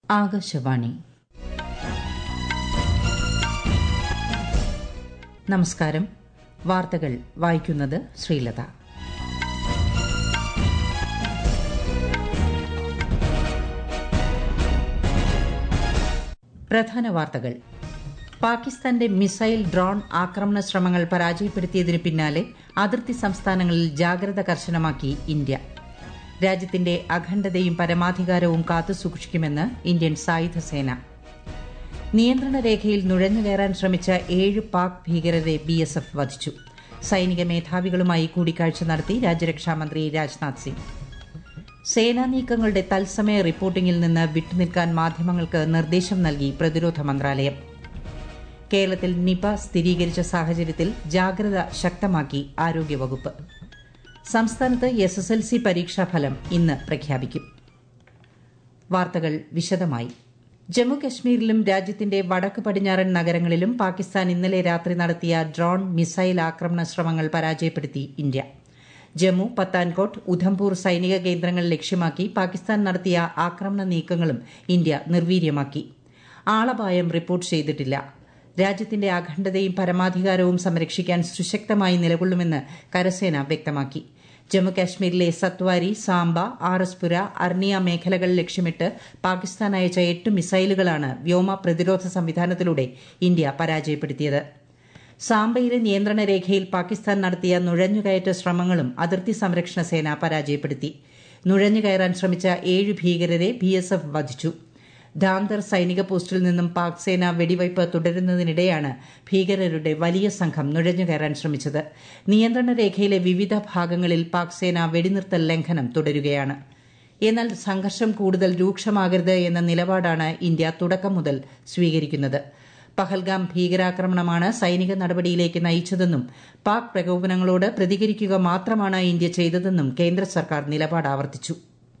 ആകാശവാണി നമസ്കാരം വാർത്തകൾ വായിക്കുന്നത് ശ്രീലത പ്രധാന വാർത്തകൾ പാകിസ്ഥാന്റെ മിസൈൽ ഡ്രോൺ ആക്രമണ ശ്രമങ്ങൾ പരാജയപ്പെടുത്തിയതിനു പിന്നാലെ അതിർത്തി സംസ്ഥാനങ്ങളിൽ ജാഗ്രത കർശനമാക്കി ഇന്ത്യ രാജ്യത്തിന്റെ അഖണ്ഡതയും പരമാധികാരവും കാത്തുസൂക്ഷിക്കുമെന്ന് ഇന്ത്യൻ സായുധ സേന നിയന്ത്രണ രേഖയിൽ നുഴഞ്ഞുകയറാൻ ശ്രമിച്ച ഏഴ് പാക് ഭീകരരെ ബിഎസ്എഫ് വധിച്ചു സൈനിക മേധാവികളുമായി കൂടിക്കാഴ്ച നടത്തി രാജ്യരക്ഷാമന്ത്രി രാജ്നാഥ് സിംഗ് സേനാ നീക്കങ്ങളുടെ തത്സമയ റിപ്പോർട്ടിംഗിൽ നിന്ന് വിട്ടുനിൽക്കാൻ മാധ്യമങ്ങൾക്ക് നിർദ്ദേശം നൽകി പ്രതിരോധ മന്ത്രാലയം കേരളത്തിൽ നിപ സ്ഥിരീകരിച്ച സാഹചര്യത്തിൽ ജാഗ്രത ശക്തമാക്കി ആരോഗ്യവകുപ്പ് സംസ്ഥാനത്ത് എസ് എസ് എൽ സി പരീക്ഷാഫലം ഇന്ന് പ്രഖ്യാപിക്കും വാർത്തകൾ വിശദമായി ജമ്മു കശ്മീരിലും രാജ്യത്തിന്റെ വടക്ക് പടിഞ്ഞാറൻ നഗരങ്ങളിലും പാകിസ്ഥാൻ ഇന്നലെ രാത്രി നടത്തിയ ഡ്രോൺ മിസൈൽ ആക്രമണ ശ്രമങ്ങൾ പരാജയപ്പെടുത്തി ഇന്ത്യ ജമ്മു പത്താൻകോട്ട് ഉധംപൂർ സൈനിക കേന്ദ്രങ്ങൾ ലക്ഷ്യമാക്കി പാകിസ്ഥാൻ നടത്തിയ ആക്രമണ നീക്കങ്ങളും ഇന്ത്യ നിർവീര്യമാക്കി ആളപായം റിപ്പോർട്ട് ചെയ്തിട്ടില്ല രാജ്യത്തിന്റെ അഖണ്ഡതയും പരമാധികാരവും സംരക്ഷിക്കാൻ സുശക്തമായി നിലകൊള്ളുമെന്ന് കരസേന വ്യക്തമാക്കി ജമ്മുകാശ്മീരിലെ സത്വാരി സാംബ ആർ എസ് പുര അർണിയ മേഖലകൾ ലക്ഷ്യമിട്ട് പാകിസ്ഥാൻ അയച്ച എട്ട് മിസൈലുകളാണ് വ്യോമ പ്രതിരോധ സംവിധാനത്തിലൂടെ ഇന്ത്യ പരാജയപ്പെടുത്തിയത് സാംബയിലെ നിയന്ത്രണ രേഖയിൽ പാകിസ്ഥാൻ നടത്തിയ നുഴഞ്ഞുകയറ്റ ശ്രമങ്ങളും അതിർത്തി സംരക്ഷണ സേന പരാജയപ്പെടുത്തി നുഴഞ്ഞുകയറാൻ ശ്രമിച്ച ഏഴ് ഭീകരരെ ബിഎസ്എഫ് വധിച്ചു ധാന്തർ സൈനിക പോസ്റ്റിൽ നിന്നും പാക് സേന വെടിവയ്പ് തുടരുന്നതിനിടെയാണ് ഭീകരരുടെ വലിയ സംഘം നുഴഞ്ഞുകയറാൻ ശ്രമിച്ചത് നിയന്ത്രണ രേഖയിലെ വിവിധ ഭാഗങ്ങളിൽ പാക് സേന വെടിനിർത്തൽ ലംഘനം തുടരുകയാണ് എന്നാൽ സംഘർഷം കൂടുതൽ രൂക്ഷമാകരുത് എന്ന നിലപാടാണ് ഇന്ത്യ തുടക്കം മുതൽ സ്വീകരിക്കുന്നത് പഹൽഗാം ഭീകരാക്രമണമാണ് സൈനിക നടപടിയിലേക്ക് നയിച്ചതെന്നും പാക് പ്രകോപനങ്ങളോട് പ്രതികരിക്കുക മാത്രമാണ് ഇന്ത്യ ചെയ്തതെന്നും കേന്ദ്ര സർക്കാർ നിലപാട് ആവർത്തിച്ചു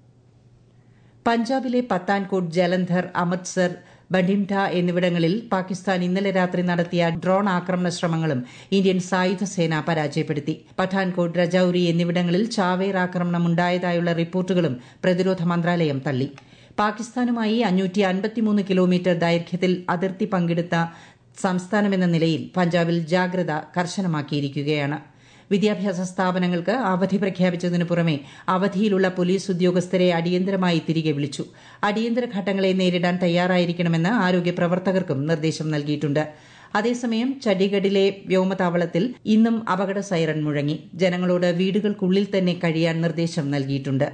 പഞ്ചാബിലെ പത്താൻകോട്ട് ജലന്ധർ അമൃത്സർ ബഠിംഠ എന്നിവിടങ്ങളിൽ പാകിസ്ഥാൻ ഇന്നലെ രാത്രി നടത്തിയ ഡ്രോൺ ആക്രമണ ശ്രമങ്ങളും ഇന്ത്യൻ സായുധ സേന പരാജയപ്പെടുത്തി പഠാൻകോട്ട് രജൌരി എന്നിവിടങ്ങളിൽ ചാവേർ ആക്രമണം ഉണ്ടായതായുള്ള റിപ്പോർട്ടുകളും പ്രതിരോധ മന്ത്രാലയം തള്ളി പാകിസ്ഥാനുമായി അഞ്ഞൂറ്റി അൻപത്തിമൂന്ന് കിലോമീറ്റർ ദൈർഘ്യത്തിൽ അതിർത്തി പങ്കിടുന്ന സംസ്ഥാനമെന്ന നിലയിൽ പഞ്ചാബിൽ ജാഗ്രത കർശനമാക്കിയിരിക്കുകയാണ് വിദ്യാഭ്യാസ സ്ഥാപനങ്ങൾക്ക് അവധി പ്രഖ്യാപിച്ചതിനു പുറമെ അവധിയിലുള്ള പോലീസ് ഉദ്യോഗസ്ഥരെ അടിയന്തരമായി തിരികെ വിളിച്ചു അടിയന്തര ഘട്ടങ്ങളെ നേരിടാൻ തയ്യാറായിരിക്കണമെന്ന് ആരോഗ്യ പ്രവർത്തകർക്കും നിർദ്ദേശം നൽകിയിട്ടുണ്ട് അതേസമയം ചണ്ഡീഗഡിലെ വ്യോമതാവളത്തിൽ ഇന്നും അപകട സൈറൺ മുഴങ്ങി ജനങ്ങളോട് വീടുകൾക്കുള്ളിൽ തന്നെ കഴിയാൻ നിർദ്ദേശം നൽകിയിട്ടുണ്ട്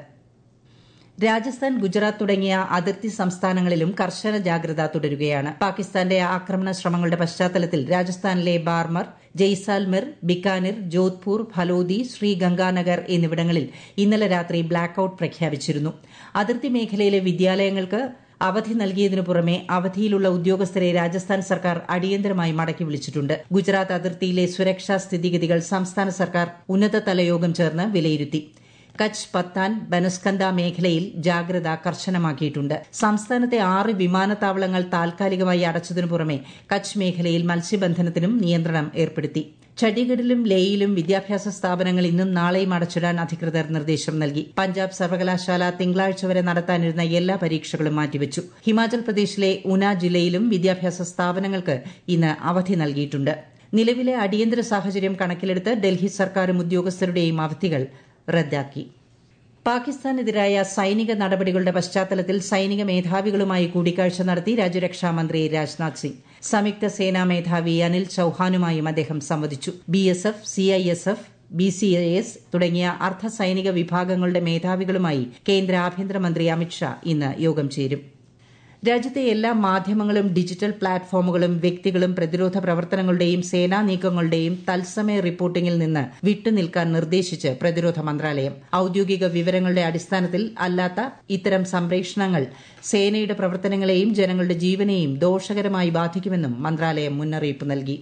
രാജസ്ഥാൻ ഗുജറാത്ത് തുടങ്ങിയ അതിർത്തി സംസ്ഥാനങ്ങളിലും കർശന ജാഗ്രത തുടരുകയാണ് പാകിസ്ഥാന്റെ ആക്രമണ ശ്രമങ്ങളുടെ പശ്ചാത്തലത്തിൽ രാജസ്ഥാനിലെ ബാർമർ ജയ്സാൽമിർ ബിക്കാനിർ ജോധ്പൂർ ഫലോദി ശ്രീഗംഗാനഗർ എന്നിവിടങ്ങളിൽ ഇന്നലെ രാത്രി ബ്ലാക്കൌട്ട് പ്രഖ്യാപിച്ചിരുന്നു അതിർത്തി മേഖലയിലെ വിദ്യാലയങ്ങൾക്ക് അവധി നൽകിയതിനു പുറമെ അവധിയിലുള്ള ഉദ്യോഗസ്ഥരെ രാജസ്ഥാൻ സർക്കാർ അടിയന്തരമായി മടക്കി വിളിച്ചിട്ടുണ്ട് ഗുജറാത്ത് അതിർത്തിയിലെ സുരക്ഷാ സ്ഥിതിഗതികൾ സംസ്ഥാന സർക്കാർ ഉന്നതതല യോഗം ചേർന്ന് വിലയിരുത്തി കച്ച് പത്താൻ ബനസ്കന്ദ മേഖലയിൽ ജാഗ്രത കർശനമാക്കിയിട്ടുണ്ട് സംസ്ഥാനത്തെ ആറ് വിമാനത്താവളങ്ങൾ താൽക്കാലികമായി അടച്ചതിനു പുറമെ കച്ച് മേഖലയിൽ മത്സ്യബന്ധനത്തിനും നിയന്ത്രണം ഏർപ്പെടുത്തി ഛണ്ഡീഗഡിലും ലേയിലും വിദ്യാഭ്യാസ സ്ഥാപനങ്ങൾ ഇന്നും നാളെയും അടച്ചിടാൻ അധികൃതർ നിർദ്ദേശം നൽകി പഞ്ചാബ് സർവകലാശാല തിങ്കളാഴ്ച വരെ നടത്താനിരുന്ന എല്ലാ പരീക്ഷകളും മാറ്റിവച്ചു ഹിമാചൽ പ്രദേശിലെ ഉന ജില്ലയിലും വിദ്യാഭ്യാസ സ്ഥാപനങ്ങൾക്ക് ഇന്ന് അവധി നൽകിയിട്ടുണ്ട് നിലവിലെ അടിയന്തര സാഹചര്യം കണക്കിലെടുത്ത് ഡൽഹി സർക്കാരും ഉദ്യോഗസ്ഥരുടെയും അവധികൾ റദ്ദാക്കി പാകിസ്ഥാനെതിരായ സൈനിക നടപടികളുടെ പശ്ചാത്തലത്തിൽ സൈനിക മേധാവികളുമായി കൂടിക്കാഴ്ച നടത്തി രാജ്യരക്ഷാമന്ത്രി രാജ്നാഥ് സിംഗ് സംയുക്ത സേനാ മേധാവി അനിൽ ചൌഹാനുമായും അദ്ദേഹം സംവദിച്ചു BSF CISF B C S തുടങ്ങിയ അർദ്ധ സൈനിക വിഭാഗങ്ങളുടെ മേധാവികളുമായി കേന്ദ്ര ആഭ്യന്തരമന്ത്രി അമിത്ഷാ ഇന്ന് യോഗം ചേരും രാജ്യത്തെ എല്ലാ മാധ്യമങ്ങളും ഡിജിറ്റൽ പ്ലാറ്റ്ഫോമുകളും വ്യക്തികളും പ്രതിരോധ പ്രവർത്തനങ്ങളുടെയും സേനാ നീക്കങ്ങളുടെയും തത്സമയ റിപ്പോർട്ടിംഗിൽ നിന്ന് വിട്ടുനിൽക്കാൻ നിർദ്ദേശിച്ച് പ്രതിരോധ മന്ത്രാലയം ഔദ്യോഗിക വിവരങ്ങളുടെ അടിസ്ഥാനത്തിൽ അല്ലാത്ത ഇത്തരം സംപ്രേഷണങ്ങൾ സേനയുടെ പ്രവർത്തനങ്ങളെയും ജനങ്ങളുടെ ജീവനെയും ദോഷകരമായി ബാധിക്കുമെന്നും മന്ത്രാലയം മുന്നറിയിപ്പ് നൽകി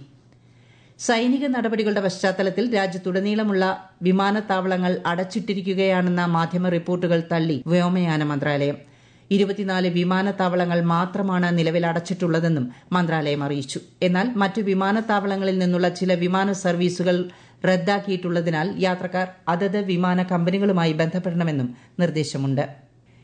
സൈനിക നടപടികളുടെ പശ്ചാത്തലത്തിൽ രാജ്യത്തുടനീളമുള്ള വിമാനത്താവളങ്ങൾ അടച്ചിട്ടിരിക്കുകയാണെന്ന മാധ്യമ റിപ്പോർട്ടുകൾ തള്ളി വ്യോമയാന മന്ത്രാലയം ഇരുപത്തിനാല് വിമാനത്താവളങ്ങൾ മാത്രമാണ് നിലവിൽ അടച്ചിട്ടുള്ളതെന്നും മന്ത്രാലയം അറിയിച്ചു എന്നാൽ മറ്റു വിമാനത്താവളങ്ങളിൽ നിന്നുള്ള ചില വിമാന സർവീസുകൾ റദ്ദാക്കിയിട്ടുള്ളതിനാൽ യാത്രക്കാർ അതത് വിമാന കമ്പനികളുമായി ബന്ധപ്പെടണമെന്നും നിർദ്ദേശമുണ്ട്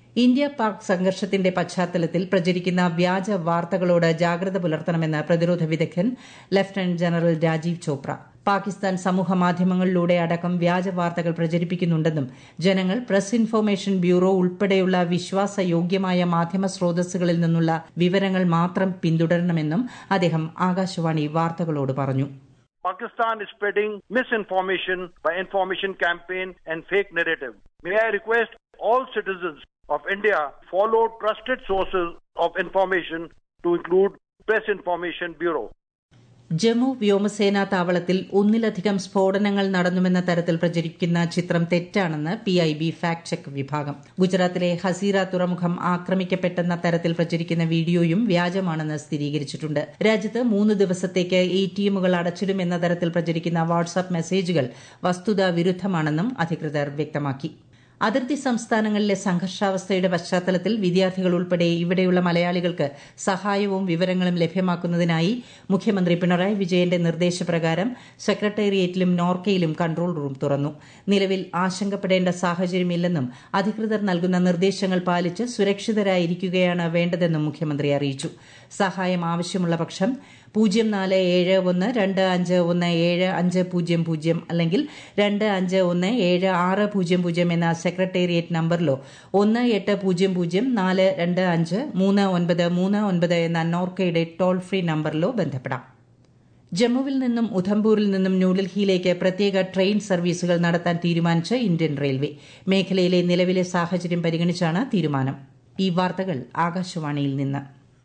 ഇന്ത്യ പാക് സംഘർഷത്തിന്റെ പശ്ചാത്തലത്തിൽ പ്രചരിക്കുന്ന വ്യാജ വാർത്തകളോട് ജാഗ്രത പുലർത്തണമെന്ന് പ്രതിരോധ വിദഗ്ധൻ ലഫ്റ്റനന്റ് ജനറൽ രാജീവ് ചോപ്ര പാകിസ്ഥാൻ സമൂഹ മാധ്യമങ്ങളിലൂടെ അടക്കം വ്യാജ വാർത്തകൾ പ്രചരിപ്പിക്കുന്നുണ്ടെന്നും ജനങ്ങൾ പ്രസ് ഇൻഫർമേഷൻ ബ്യൂറോ ഉൾപ്പെടെയുള്ള വിശ്വാസയോഗ്യമായ മാധ്യമ സ്രോതസ്സുകളിൽ നിന്നുള്ള വിവരങ്ങൾ മാത്രം പിന്തുടരണമെന്നും അദ്ദേഹം ആകാശവാണി വാർത്തകളോട് പറഞ്ഞു Pakistan is spreading misinformation by information campaign and fake narrative. May I request all citizens of India follow trusted sources of information to include Press Information Bureau. Jammu വ്യോമസേനാ താവളത്തിൽ ഒന്നിലധികം സ്ഫോടനങ്ങൾ നടന്നുവെന്ന തരത്തിൽ പ്രചരിക്കുന്ന ചിത്രം തെറ്റാണെന്ന് P I B fact check വിഭാഗം ഗുജറാത്തിലെ ഹസീറ തുറമുഖം ആക്രമിക്കപ്പെട്ടെന്ന തരത്തിൽ പ്രചരിക്കുന്ന വീഡിയോയും വ്യാജമാണെന്ന് സ്ഥിരീകരിച്ചിട്ടുണ്ട് രാജ്യത്ത് മൂന്ന് ദിവസത്തേക്ക് എ ടി എമ്മുകൾ അടച്ചിടുമെന്ന തരത്തിൽ പ്രചരിക്കുന്ന വാട്സാപ്പ് മെസ്സേജുകൾ വസ്തുതാ വിരുദ്ധമാണെന്നും അധികൃതർ വ്യക്തമാക്കി അതിർത്തി സംസ്ഥാനങ്ങളിലെ സംഘർഷാവസ്ഥയുടെ പശ്ചാത്തലത്തിൽ വിദ്യാർത്ഥികൾ ഉൾപ്പെടെ ഇവിടെയുള്ള മലയാളികൾക്ക് സഹായവും വിവരങ്ങളും ലഭ്യമാക്കുന്നതിനായി മുഖ്യമന്ത്രി പിണറായി വിജയന്റെ നിർദ്ദേശപ്രകാരം സെക്രട്ടേറിയറ്റിലും നോർക്കയിലും കൺട്രോൾ റൂം തുറന്നു നിലവിൽ ആശങ്കപ്പെടേണ്ട സാഹചര്യമില്ലെന്നും അധികൃതർ നൽകുന്ന നിർദ്ദേശങ്ങൾ പാലിച്ച് സുരക്ഷിതരായിരിക്കുകയാണ് വേണ്ടതെന്നും മുഖ്യമന്ത്രി അറിയിച്ചു സഹായം ആവശ്യമുള്ള പക്ഷം പൂജ്യം നാല് ഏഴ് ഒന്ന് രണ്ട് അഞ്ച് ഒന്ന് ഏഴ് അഞ്ച് പൂജ്യം പൂജ്യം അല്ലെങ്കിൽ രണ്ട് അഞ്ച് ഒന്ന് ഏഴ് ആറ് പൂജ്യം പൂജ്യം എന്ന സെക്രട്ടേറിയറ്റ് നമ്പറിലോ ഒന്ന് എട്ട് പൂജ്യം പൂജ്യം നാല് രണ്ട് അഞ്ച് മൂന്ന് ഒൻപത് മൂന്ന് ഒൻപത് എന്ന നോർക്കയുടെ ടോൾ ഫ്രീ നമ്പറിലോ ബന്ധപ്പെടാം ജമ്മുവിൽ നിന്നും ഉധംപൂരിൽ നിന്നും ന്യൂഡൽഹിയിലേക്ക് പ്രത്യേക ട്രെയിൻ സർവീസുകൾ നടത്താൻ തീരുമാനിച്ച ഇന്ത്യൻ റെയിൽവേ മേഖലയിലെ നിലവിലെ സാഹചര്യം പരിഗണിച്ചാണ് തീരുമാനം ഈ വാർത്തകൾ ആകാശവാണിയിൽ നിന്ന്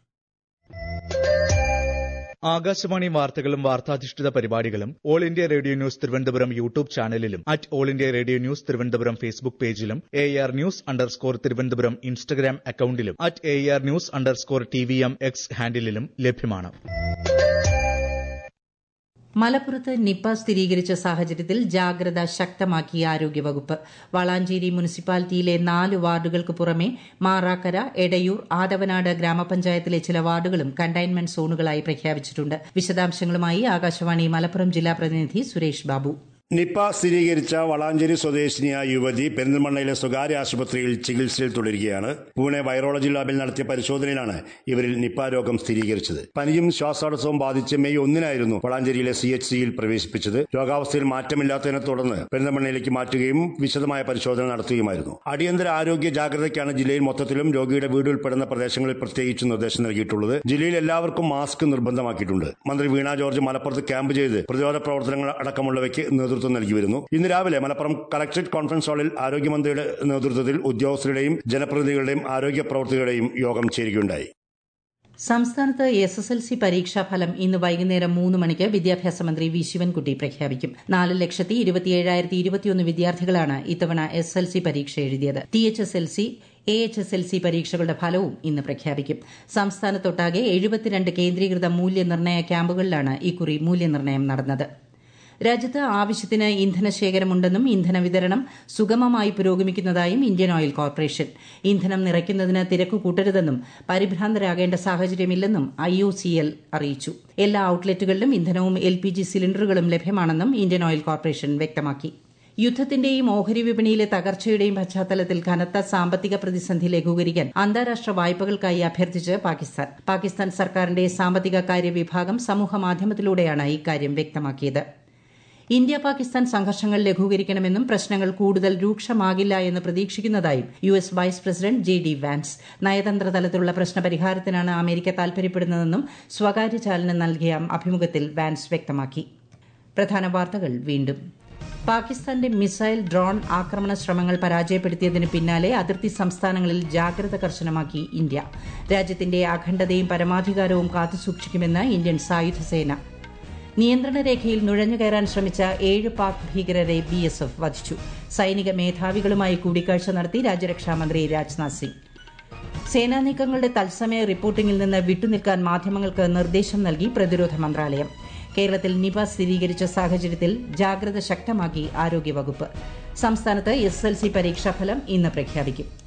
ആകാശവാണി വാർത്തകളും വാർത്താധിഷ്ഠിത പരിപാടികളും all India radio news Thiruvananthapuram YouTube ചാനലിലും at all India radio news Thiruvananthapuram Facebook പേജിലും A R news underscore Thiruvananthapuram Instagram അക്കൌണ്ടിലും at A R news underscore T V M X ഹാൻഡിലും ലഭ്യമാണ് മലപ്പുറത്ത് നിപ്പ സ്ഥിരീകരിച്ച സാഹചര്യത്തിൽ ജാഗ്രത ശക്തമാക്കി ആരോഗ്യവകുപ്പ് വളാഞ്ചേരി മുനിസിപ്പാലിറ്റിയിലെ നാല് വാർഡുകൾക്ക് പുറമെ മാറാക്കര എടയൂർ ആദവനാട് ഗ്രാമപഞ്ചായത്തിലെ ചില വാർഡുകളും കണ്ടെയ്ൻമെന്റ് സോണുകളായി പ്രഖ്യാപിച്ചിട്ടുണ്ട് വിശദാംശങ്ങളുമായി ആകാശവാണി മലപ്പുറം ജില്ലാ പ്രതിനിധി സുരേഷ് ബാബു നിപ സ്ഥിരീകരിച്ച വളാഞ്ചേരി സ്വദേശിനിയായ യുവതി പെരിന്തൽമണ്ണയിലെ സ്വകാര്യ ആശുപത്രിയിൽ ചികിത്സയിൽ തുടരുകയാണ് പൂനെ വൈറോളജി ലാബിൽ നടത്തിയ പരിശോധനയിലാണ് ഇവരിൽ നിപ രോഗം സ്ഥിരീകരിച്ചത് പനിയും ശ്വാസതടസ്സവും ബാധിച്ച് മെയ് ഒന്നിനായിരുന്നു വളാഞ്ചേരിയിലെ സി എച്ച് സിയിൽ പ്രവേശിപ്പിച്ചത് രോഗാവസ്ഥയിൽ മാറ്റമില്ലാത്തതിനെ തുടർന്ന് പെരിന്തൽമണ്ണയിലേക്ക് മാറ്റുകയും വിശദമായ പരിശോധന നടത്തുകയുമായിരുന്നു അടിയന്തര ആരോഗ്യ ജാഗ്രതയ്ക്കാണ് ജില്ലയിൽ മൊത്തത്തിലും രോഗിയുടെ വീട് ഉൾപ്പെടുന്ന പ്രദേശങ്ങളിൽ പ്രത്യേകിച്ച് നിർദ്ദേശം നൽകിയിട്ടുള്ളത് ജില്ലയിൽ എല്ലാവർക്കും മാസ്ക് നിർബന്ധമാക്കിയിട്ടുണ്ട് മന്ത്രി വീണ ജോർജ് മലപ്പുറത്ത് ക്യാമ്പ് ചെയ്ത് പ്രതിരോധ പ്രവർത്തനങ്ങൾ അടക്കമുള്ളവയ്ക്ക് നേതൃത്വം നേതൃത്വം നൽകി വരുന്നു ഇന്ന് രാവിലെ മലപ്പുറം കളക്ടറേറ്റ് കോൺഫറൻസ് ഹാളിൽ ആരോഗ്യമന്ത്രിയുടെ നേതൃത്വത്തിൽ ഉദ്യോഗസ്ഥരുടെയും ജനപ്രതിനിധികളുടെയും ആരോഗ്യ പ്രവർത്തകരുടെയും യോഗം ചേരുകയുണ്ടായി സംസ്ഥാനത്ത് എസ് എസ് എൽ സി പരീക്ഷാഫലം ഇന്ന് വൈകുന്നേരം മൂന്ന് മണിക്ക് വിദ്യാഭ്യാസ മന്ത്രി വി ശിവൻകുട്ടി പ്രഖ്യാപിക്കും നാല് ലക്ഷത്തി ഇരുപത്തിയേഴായിരത്തി ഇരുപത്തിയൊന്ന് വിദ്യാർത്ഥികളാണ് ഇത്തവണ എസ് എൽ സി പരീക്ഷ എഴുതിയത് T H S L C A H S L C പരീക്ഷകളുടെ ഫലവും ഇന്ന് പ്രഖ്യാപിക്കും സംസ്ഥാനത്തൊട്ടാകെ എഴുപത്തിരണ്ട് കേന്ദ്രീകൃത മൂല്യനിർണ്ണയ ക്യാമ്പുകളിലാണ് ഇക്കുറി മൂല്യനിർണ്ണയം നടന്നത് രാജ്യത്ത് ആവശ്യത്തിന് ഇന്ധനശേഖരമുണ്ടെന്നും ഇന്ധന വിതരണം സുഗമമായി പുരോഗമിക്കുന്നതായും ഇന്ത്യൻ ഓയിൽ കോർപ്പറേഷൻ ഇന്ധനം നിറയ്ക്കുന്നതിന് തിരക്ക് കൂട്ടരുതെന്നും പരിഭ്രാന്തരാകേണ്ട സാഹചര്യമില്ലെന്നും ഐ ഒ സി എൽ അറിയിച്ചു എല്ലാ ഔട്ട്ലെറ്റുകളിലും ഇന്ധനവും എൽ പി ജി സിലിണ്ടറുകളും ലഭ്യമാണെന്നും ഇന്ത്യൻ ഓയിൽ കോർപ്പറേഷൻ വ്യക്തമാക്കി യുദ്ധത്തിന്റെയും ഓഹരി വിപണിയിലെ തകർച്ചയുടെയും പശ്ചാത്തലത്തിൽ കനത്ത സാമ്പത്തിക പ്രതിസന്ധി ലഘൂകരിക്കാൻ അന്താരാഷ്ട്ര വായ്പകൾക്കായി അഭ്യർത്ഥിച്ച് പാകിസ്ഥാൻ പാകിസ്ഥാൻ സർക്കാരിന്റെ സാമ്പത്തിക കാര്യ വിഭാഗം സമൂഹമാധ്യമത്തിലൂടെയാണ് ഇക്കാര്യം വ്യക്തമാക്കിയത് ഇന്ത്യ പാകിസ്ഥാൻ സംഘർഷങ്ങൾ ലഘൂകരിക്കണമെന്നും പ്രശ്നങ്ങൾ കൂടുതൽ രൂക്ഷമാകില്ല എന്ന് പ്രതീക്ഷിക്കുന്നതായും U S vice president J D Vance നയതന്ത്ര തലത്തിലുള്ള പ്രശ്നപരിഹാരത്തിനാണ് അമേരിക്ക താൽപര്യപ്പെടുന്നതെന്നും സ്വകാര്യ ചാനലിന് നൽകിയ അഭിമുഖത്തിൽ വാൻസ് വ്യക്തമാക്കി പ്രധാന വാർത്തകൾ വീണ്ടും പാകിസ്ഥാന്റെ മിസൈൽ ഡ്രോൺ ആക്രമണ ശ്രമങ്ങൾ പരാജയപ്പെടുത്തിയതിന് പിന്നാലെ അതിർത്തി സംസ്ഥാനങ്ങളിൽ ജാഗ്രത കർശനമാക്കി ഇന്ത്യ രാജ്യത്തിന്റെ അഖണ്ഡതയും പരമാധികാരവും കാത്തുസൂക്ഷിക്കുമെന്ന് ഇന്ത്യൻ സായുധ സേന നിയന്ത്രണ രേഖയിൽ നുഴഞ്ഞു കയറാൻ ശ്രമിച്ച ഏഴ് പാക് ഭീകരരെ ബി എസ് എഫ് വധിച്ചു സൈനിക മേധാവികളുമായി കൂടിക്കാഴ്ച നടത്തി രാജ്യരക്ഷാമന്ത്രി രാജ്നാഥ് സിംഗ് സേനാ നീക്കങ്ങളുടെ തത്സമയ റിപ്പോർട്ടിംഗിൽ നിന്ന് വിട്ടുനിൽക്കാൻ മാധ്യമങ്ങൾക്ക് നിർദ്ദേശം നൽകി പ്രതിരോധ മന്ത്രാലയം കേരളത്തിൽ നിപ സ്ഥിരീകരിച്ച സാഹചര്യത്തിൽ ജാഗ്രത ശക്തമാക്കി ആരോഗ്യവകുപ്പ് സംസ്ഥാനത്ത് എസ് എൽ സി പരീക്ഷാഫലം ഇന്ന് പ്രഖ്യാപിക്കും